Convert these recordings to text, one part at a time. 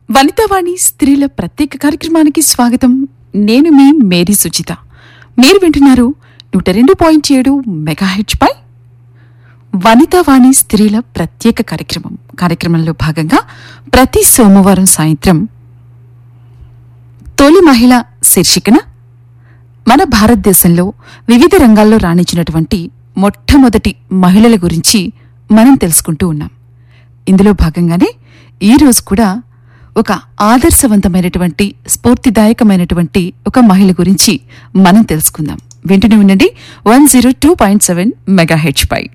వనితావాణి స్త్రీల ప్రత్యేక కార్యక్రమానికి స్వాగతం నేను మీ మేరీ సుచిత మీరు వింటున్నారు నూట రెండు పాయింట్ ఏడు మెగాహెచ్ పై వనితావాణి స్త్రీల ప్రత్యేక కార్యక్రమం కార్యక్రమంలో భాగంగా ప్రతి సోమవారం సాయంత్రం తొలి మహిళ శీర్షికన మన భారతదేశంలో వివిధ రంగాల్లో రాణించినటువంటి మొట్టమొదటి మహిళల గురించి మనం తెలుసుకుంటూ ఉన్నాం ఇందులో భాగంగానే ఈ రోజు కూడా ఒక ఆదర్శవంతమైనటువంటి స్ఫూర్తిదాయకమైనటువంటి ఒక మహిళ గురించి మనం తెలుసుకుందాం వింటూనే ఉండండి one zero two point seven megahertz పై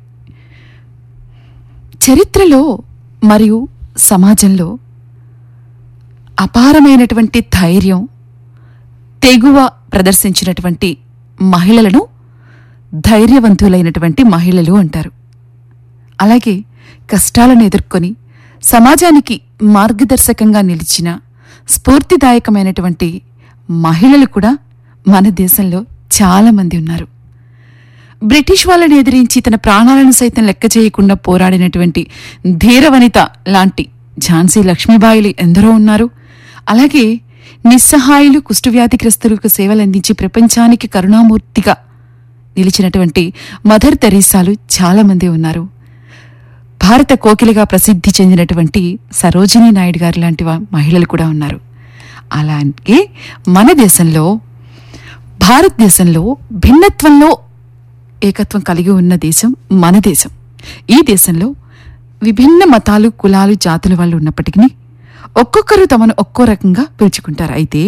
చరిత్రలో మరియు సమాజంలో అపారమైనటువంటి ధైర్యం తెగువ ప్రదర్శించినటువంటి మహిళలను ధైర్యవంతులైనటువంటి మహిళలు అంటారు అలాగే కష్టాలను ఎదుర్కొని సమాజానికి మార్గదర్శకంగా నిలిచిన స్ఫూర్తిదాయకమైనటువంటి మహిళలు కూడా మన దేశంలో చాలా మంది ఉన్నారు బ్రిటిష్ వాళ్ళని ఎదిరించి తన ప్రాణాలను సైతం లెక్క చేయకుండా పోరాడినటువంటి ధీరవనిత లాంటి ఝాన్సీ లక్ష్మీబాయిలు ఎందరో ఉన్నారు అలాగే నిస్సహాయులు కుష్ఠవ్యాధిగ్రస్తులకు సేవలందించి ప్రపంచానికి కరుణామూర్తిగా నిలిచినటువంటి మదర్ తెరీసాలు చాలా మంది ఉన్నారు భారత కోకిలిగా ప్రసిద్ధి చెందినటువంటి సరోజినీ నాయుడు గారు లాంటి వా- మహిళలు కూడా ఉన్నారు అలాగే మన దేశంలో భారతదేశంలో భిన్నత్వంలో ఏకత్వం కలిగి ఉన్న దేశం మన దేశం ఈ దేశంలో విభిన్న మతాలు కులాలు జాతుల వాళ్ళు ఉన్నప్పటికీ ఒక్కొక్కరు తమను ఒక్కో రకంగా పిలుచుకుంటారు అయితే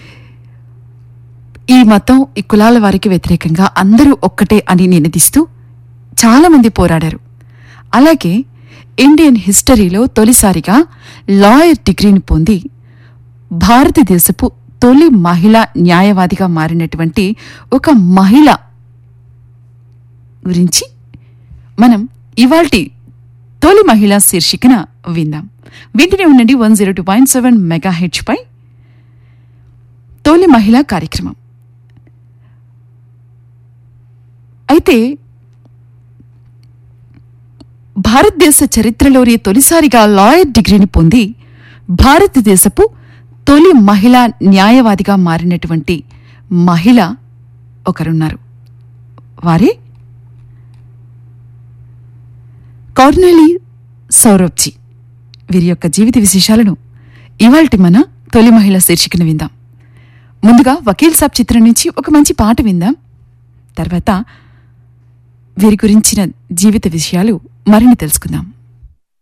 ఈ మతం ఈ కులాల వారికి వ్యతిరేకంగా అందరూ ఒక్కటే అని నినదిస్తూ చాలా మంది పోరాడారు అలాగే ఇండియన్ హిస్టరీలో తొలిసారిగా లాయర్ డిగ్రీని పొంది భారతదేశపు తొలి మహిళా న్యాయవాదిగా మారినటువంటి ఒక మహిళ గురించి మనం ఇవాల్టి తొలి మహిళా శీర్షికన విందాం వింటూనే ఉండండి one zero two point seven megahertz పై తొలి మహిళా కార్యక్రమం అయితే భారతదేశ చరిత్రలోని తొలిసారిగా లాయర్ డిగ్రీని పొంది భారతదేశపు తొలి మహిళా న్యాయవాదిగా మారినటువంటి మహిళ ఒకరున్నారు వారే కార్నెలీ సౌరభ్జీ వీరి యొక్క జీవిత విశేషాలను ఇవాల్టి మన తొలి మహిళ శీర్షికను విందాం ముందుగా వకీల్ సాబ్ చిత్రం నుంచి ఒక మంచి పాట విందాం తర్వాత వీరి గురించిన జీవిత విషయాలు మరిన్ని తెలుసుకుందాం